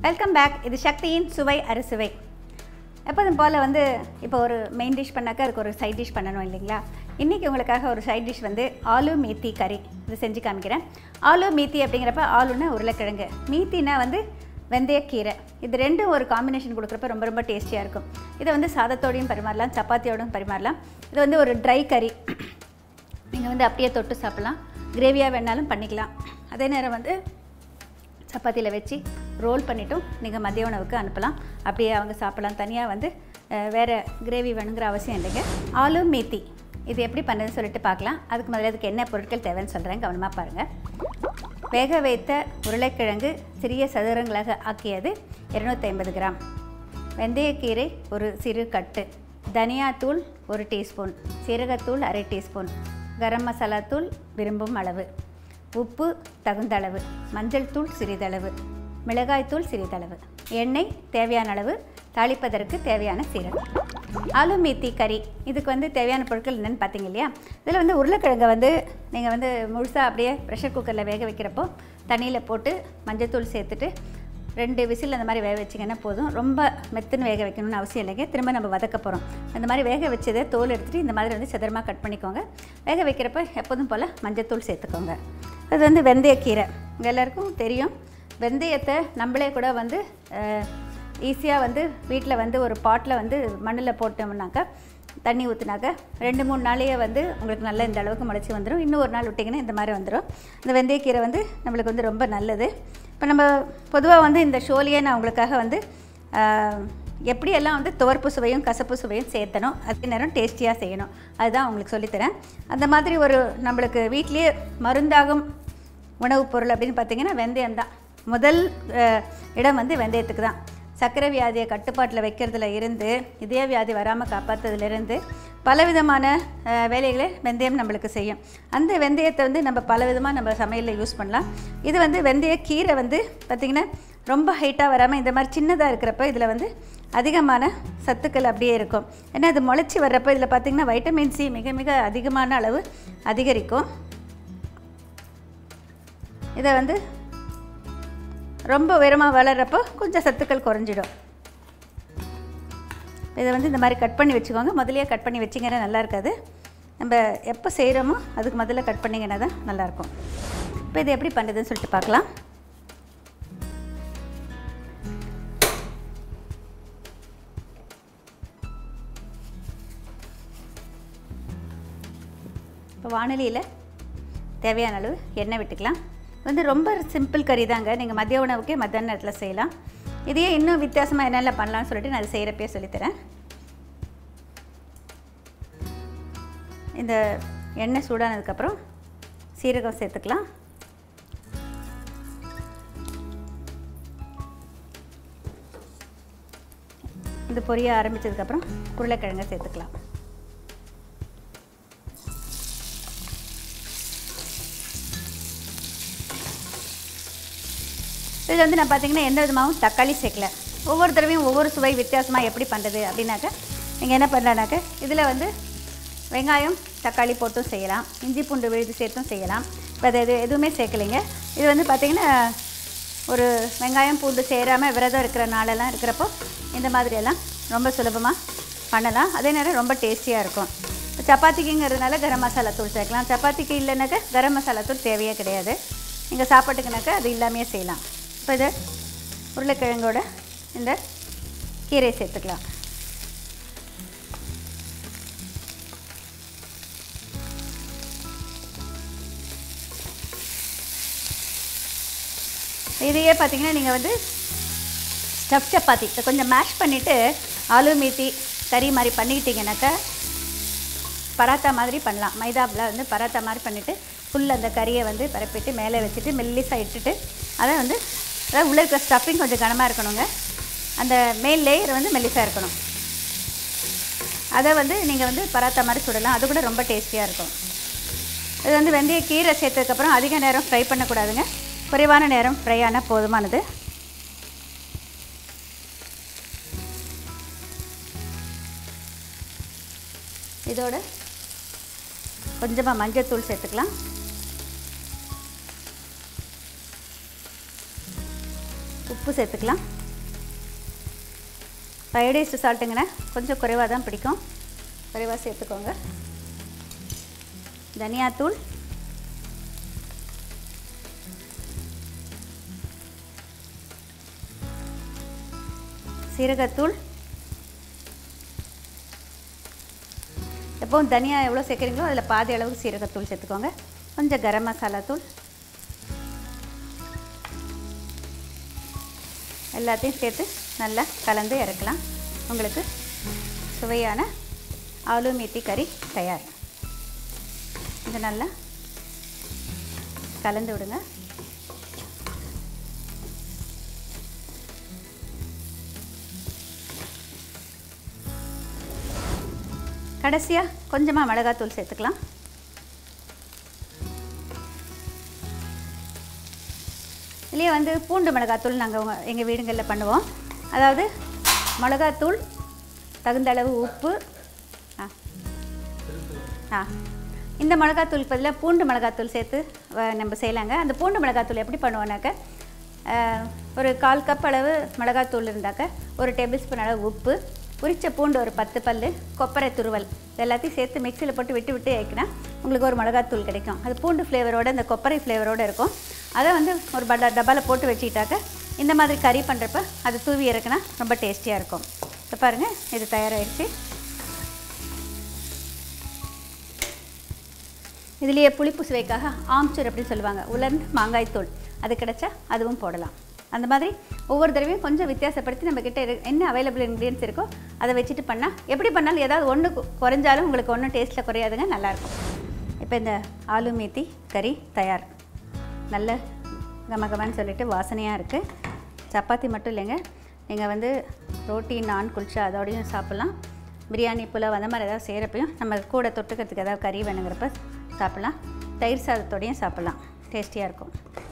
welcome back இது சக்தியின் சுவை அறுசுவை எப்போதும் போல் வந்து இப்போ ஒரு மெயின் டிஷ் பண்ணாக்கா அதுக்கு ஒரு சைட் டிஷ் பண்ணணும் இல்லைங்களா இன்றைக்கி உங்களுக்காக ஒரு சைட் டிஷ் வந்து ஆலு மீத்தி கறி இது செஞ்சு காமிக்கிறேன் ஆலு மீத்தி அப்படிங்கிறப்ப ஆலுன்னா உருளைக்கிழங்கு மீத்தினா வந்து வெந்தயக்கீரை இது ரெண்டும் ஒரு காம்பினேஷன் கொடுக்குறப்ப ரொம்ப ரொம்ப டேஸ்டியாக இருக்கும் இதை வந்து சாதத்தோடையும் பரிமாறலாம் சப்பாத்தியோடையும் பரிமாறலாம் இது வந்து ஒரு ட்ரை கறி நீங்கள் வந்து அப்படியே தொட்டு சாப்பிட்லாம் கிரேவியாக வேணாலும் பண்ணிக்கலாம் அதே நேரம் வந்து சப்பாத்தியில் வச்சு ரோல் பண்ணிட்டும் நீங்கள் மதிய உணவுக்கு அனுப்பலாம் அப்படியே அவங்க சாப்பிடலாம் தனியாக வந்து அஹ், வேறு கிரேவி வேணுங்கிற அவசியம் இல்லைங்க ஆலு மேத்தி இது எப்படி பண்ணுறதுன்னு சொல்லிட்டு பார்க்கலாம் அதுக்கு முதல்ல அதுக்கு என்ன பொருட்கள் தேவைன்னு சொல்கிறேன் கவனமாக பாருங்கள் வேக வைத்த உருளைக்கிழங்கு சிறிய சதுரங்களாக ஆக்கியது 250 ஐம்பது கிராம் வெந்தயக்கீரை ஒரு சிறு கட்டு தனியாத்தூள் ஒரு டீஸ்பூன் சீரகத்தூள் அரை டீஸ்பூன் கரம் மசாலா தூள் விரும்பும் அளவு உப்பு தகுந்தளவு மஞ்சள் தூள் சிறிதளவு மிளகாய்த்தூள் சிறிதளவு எண்ணெய் தேவையான அளவு தாளிப்பதற்கு தேவையான சீரகம் ஆலு மீத்தி கறி இதுக்கு வந்து தேவையான பொருட்கள் என்னென்னு பார்த்தீங்க இல்லையா இதில் வந்து உருளைக்கிழங்கை வந்து நீங்கள் வந்து முழுசாக அப்படியே ப்ரெஷர் குக்கரில் வேக வைக்கிறப்போ தண்ணியில் போட்டு மஞ்சத்தூள் சேர்த்துட்டு ரெண்டு விசில் அந்த மாதிரி வேக வச்சிங்கன்னா போதும் ரொம்ப மெத்துன்னு வேக வைக்கணும்னு அவசியம் இல்லைங்க திரும்ப நம்ம வதக்க போகிறோம் அந்த மாதிரி வேக வச்சதை தோல் எடுத்துகிட்டு இந்த மாதிரி வந்து சதுரமாக கட் பண்ணிக்கோங்க வேக வைக்கிறப்ப எப்போதும் போல் மஞ்சத்தூள் சேர்த்துக்கோங்க அது வந்து வெந்தயக்கீரை உங்கள் எல்லாருக்கும் தெரியும் வெந்தயத்தை நம்மளே கூட வந்து ஈஸியாக வந்து வீட்டில் வந்து ஒரு பாட்டில் வந்து மண்ணில் போட்டோம்னாக்கா தண்ணி ஊற்றினாக்க ரெண்டு மூணு நாளையே வந்து உங்களுக்கு நல்லா இந்த அளவுக்கு முளைச்சி வந்துடும் இன்னும் ஒரு நாள் விட்டிங்கன்னா இந்த மாதிரி வந்துடும் இந்த வெந்தயக்கீரை வந்து நம்மளுக்கு வந்து ரொம்ப நல்லது இப்போ நம்ம பொதுவாக வந்து இந்த ஷோலியே நான் உங்களுக்காக வந்து ஆஹ், எப்படியெல்லாம் வந்து துவர்ப்பு சுவையும் கசப்பு சுவையும் சேர்த்தணும் அதே நேரம் டேஸ்டியாக செய்யணும் அதுதான் உங்களுக்கு சொல்லித்தரேன் அந்த மாதிரி ஒரு நம்மளுக்கு வீட்லேயே மருந்தாகும் உணவுப் பொருள் அப்படின்னு பார்த்தீங்கன்னா வெந்தயம் தான் முதல் அஹ், இடம் வந்து வெந்தயத்துக்கு தான் சர்க்கரை வியாதியை கட்டுப்பாட்டில் வைக்கிறதுல இருந்து இதய வியாதி வராமல் காப்பாற்றுறதுலேருந்து பலவிதமான அஹ், வேலைகளை வெந்தயம் நம்மளுக்கு செய்யும் அந்த வெந்தயத்தை வந்து நம்ம பலவிதமாக நம்ம சமையலில் யூஸ் பண்ணலாம் இது வந்து வெந்தய கீரை வந்து பார்த்திங்கன்னா ரொம்ப ஹைட்டாக வராமல் இந்த மாதிரி சின்னதாக இருக்கிறப்ப இதில் வந்து அதிகமான சத்துக்கள் அப்படியே இருக்கும் ஏன்னா இது முளைச்சி வர்றப்போ இதில் பார்த்திங்கன்னா வைட்டமின் சி மிக மிக அதிகமான அளவு அதிகரிக்கும் இதை வந்து ரொம்ப உயரமாக வளர்கிறப்போ கொஞ்சம் சத்துக்கள் குறைஞ்சிடும் இதை வந்து இந்த மாதிரி கட் பண்ணி வச்சுக்கோங்க முதல்லயே கட் பண்ணி வச்சிங்கன்னா நல்லா இருக்காது நம்ம எப்போ செய்கிறோமோ அதுக்கு முதல்ல கட் பண்ணிங்கன்னா தான் நல்லாயிருக்கும் இப்போ இது எப்படி பண்ணுறதுன்னு சொல்லிட்டு பார்க்கலாம் இப்போ வானொலியில் தேவையான அளவு எண்ணெய் விட்டுக்கலாம் இது வந்து ரொம்ப சிம்பிள் கறி தாங்க நீங்கள் மதிய உணவுக்கே மத்தியான நேரத்தில் செய்யலாம் இதையே இன்னும் வித்தியாசமாக என்னென்ன பண்ணலாம்னு சொல்லிட்டு நான் அது செய்கிறப்பே சொல்லித்தரேன் இந்த எண்ணெய் சூடானதுக்கப்புறம் சீரகம் சேர்த்துக்கலாம் இது பொரிய ஆரம்பித்ததுக்கப்புறம் உருளைக்கிழங்கை சேர்த்துக்கலாம் இது வந்து நான் பார்த்தீங்கன்னா எந்த விதமாகவும் தக்காளி சேர்க்கல ஒவ்வொரு தடவையும் ஒவ்வொரு சுவை வித்தியாசமாக எப்படி பண்ணுறது அப்படின்னாக்க நீங்கள் என்ன பண்ணலான்னாக்க இதில் வந்து வெங்காயம் தக்காளி போட்டும் செய்யலாம் இஞ்சி பூண்டு விழுது சேர்த்தும் செய்யலாம் இப்போ அது எது எதுவுமே சேர்க்கலைங்க இது வந்து பார்த்திங்கன்னா ஒரு வெங்காயம் பூண்டு சேராமல் விரதம் இருக்கிற நாளெல்லாம் இருக்கிறப்போ இந்த மாதிரியெல்லாம் ரொம்ப சுலபமாக பண்ணலாம் அதே நேரம் ரொம்ப டேஸ்டியாக இருக்கும் இப்போ சப்பாத்திக்குங்கிறதுனால கரம் மசாலா தூள் சேர்க்கலாம் சப்பாத்திக்கு இல்லைனாக்கா கரம் மசாலா தூள் தேவையே கிடையாது நீங்கள் சாப்பாட்டுக்குனாக்கா அது இல்லாமையே செய்யலாம் இப்போ இது உருளைக்கிழங்கோட இந்த கீரை சேர்த்துக்கலாம் இதையே பார்த்தீங்கன்னா நீங்கள் வந்து ஸ்டஃப் சப்பாத்தி இதை கொஞ்சம் மேஷ் பண்ணிவிட்டு ஆலு மீத்தி கறி மாதிரி பண்ணிக்கிட்டீங்கன்னாக்கா பராத்தா மாதிரி பண்ணலாம் மைதாவில் வந்து பராத்தா மாதிரி பண்ணிவிட்டு ஃபுல் அந்த கறியை வந்து பரப்பிட்டு மேலே வச்சுட்டு மெல்லிசாக இட்டுட்டு அதை வந்து அதாவது உள்ளே இருக்கிற ஸ்டஃபிங் கொஞ்சம் கனமாக இருக்கணுங்க அந்த மேல் லேயர் வந்து மெல்லிசாக இருக்கணும் அதை வந்து நீங்கள் வந்து பராத்தா மாதிரி சுடலாம் அது கூட ரொம்ப டேஸ்டியாக இருக்கும் இது வந்து வெந்தய கீரை சேர்த்ததுக்கப்புறம் அதிக நேரம் ஃப்ரை பண்ணக்கூடாதுங்க குறைவான நேரம் ஃப்ரை ஆனால் போதுமானது இதோட கொஞ்சமாக மஞ்சத்தூள் சேர்த்துக்கலாம் உப்பு சேர்த்துக்கலாம் அயோடைஸ்டு சால்ட்டுங்கன்னா கொஞ்சம் குறைவாக தான் பிடிக்கும் குறைவாக சேர்த்துக்கோங்க தனியாத்தூள் சீரகத்தூள் எப்பவும் தனியா எவ்வளோ சேர்க்குறீங்களோ அதில் பாதி அளவுக்கு சீரகத்தூள் சேர்த்துக்கோங்க கொஞ்சம் கரம் மசாலா தூள் எல்லாத்தையும் சேர்த்து நல்லா கலந்து இறக்கலாம் உங்களுக்கு சுவையான ஆலு மீத்தி கறி தயார் இது நல்லா கலந்து விடுங்க கடைசியாக கொஞ்சமாக மிளகாத்தூள் சேர்த்துக்கலாம் இதுலேயே வந்து பூண்டு மிளகாத்தூள் நாங்கள் எங்கள் வீடுங்களில் பண்ணுவோம் அதாவது மிளகாத்தூள் தகுந்த அளவு உப்பு ஆ ஆ இந்த மிளகாத்தூள் பதிலாக பூண்டு மிளகாத்தூள் சேர்த்து வ- நம்ம செய்யலாங்க அந்த பூண்டு மிளகாத்தூள் எப்படி பண்ணுவோன்னாக்க அஹ், ஒரு கால் கப் அளவு மிளகாத்தூள் இருந்தாக்க ஒரு டேபிள் ஸ்பூன் அளவு உப்பு உரிச்ச பூண்டு ஒரு பத்து பல் கொப்பரை துருவல் இது எல்லாத்தையும் சேர்த்து மிக்சியில் போட்டு விட்டு விட்டு ஏக்கினா உங்களுக்கு ஒரு மிளகாத்தூள் கிடைக்கும் அது பூண்டு ஃப்ளேவரோட இந்த கொப்பரை ஃப்ளேவரோட இருக்கும் அதை வந்து ஒரு பட டப்பாவில் போட்டு வச்சுக்கிட்டாக்க இந்த மாதிரி கறி பண்ணுறப்ப அது தூவி இறக்குனா ரொம்ப டேஸ்டியாக இருக்கும் இப்போ பாருங்கள் இது தயாராகிடுச்சு இதுலேயே புளிப்பு சுவைக்காக ஆம்ச்சூர் அப்படின்னு சொல்லுவாங்க உலர்ந்த மாங்காய் தூள் அது கிடைச்சா அதுவும் போடலாம் அந்த மாதிரி ஒவ்வொரு தடவையும் கொஞ்சம் வித்தியாசப்படுத்தி நம்ம கிட்ட இரு- என்ன அவைலபிள் இன்க்ரீடியன்ஸ் இருக்கோ அதை வச்சுட்டு பண்ணால் எப்படி பண்ணாலும் ஏதாவது ஒன்று குறைஞ்சாலும் உங்களுக்கு ஒன்றும் டேஸ்ட்டில் குறையாதுங்க நல்லாயிருக்கும் இப்போ இந்த ஆலு மீத்தி கறி தயார் நல்ல கமகமன்னு சொல்லிட்டு வாசனையாக இருக்குது சப்பாத்தி மட்டும் இல்லைங்க நீங்கள் வந்து ரோட்டி நான் குல்ச்சா அதோடையும் சாப்பிட்லாம் பிரியாணி புலாவ் அந்த மாதிரி ஏதாவது செய்கிறப்பையும் நம்ம கூட தொட்டுக்கிறதுக்கு ஏதாவது கறி வேணுங்கிறப்ப சாப்பிட்லாம் தயிர் சாதத்தோடையும் சாப்பிட்லாம் டேஸ்டியாக இருக்கும்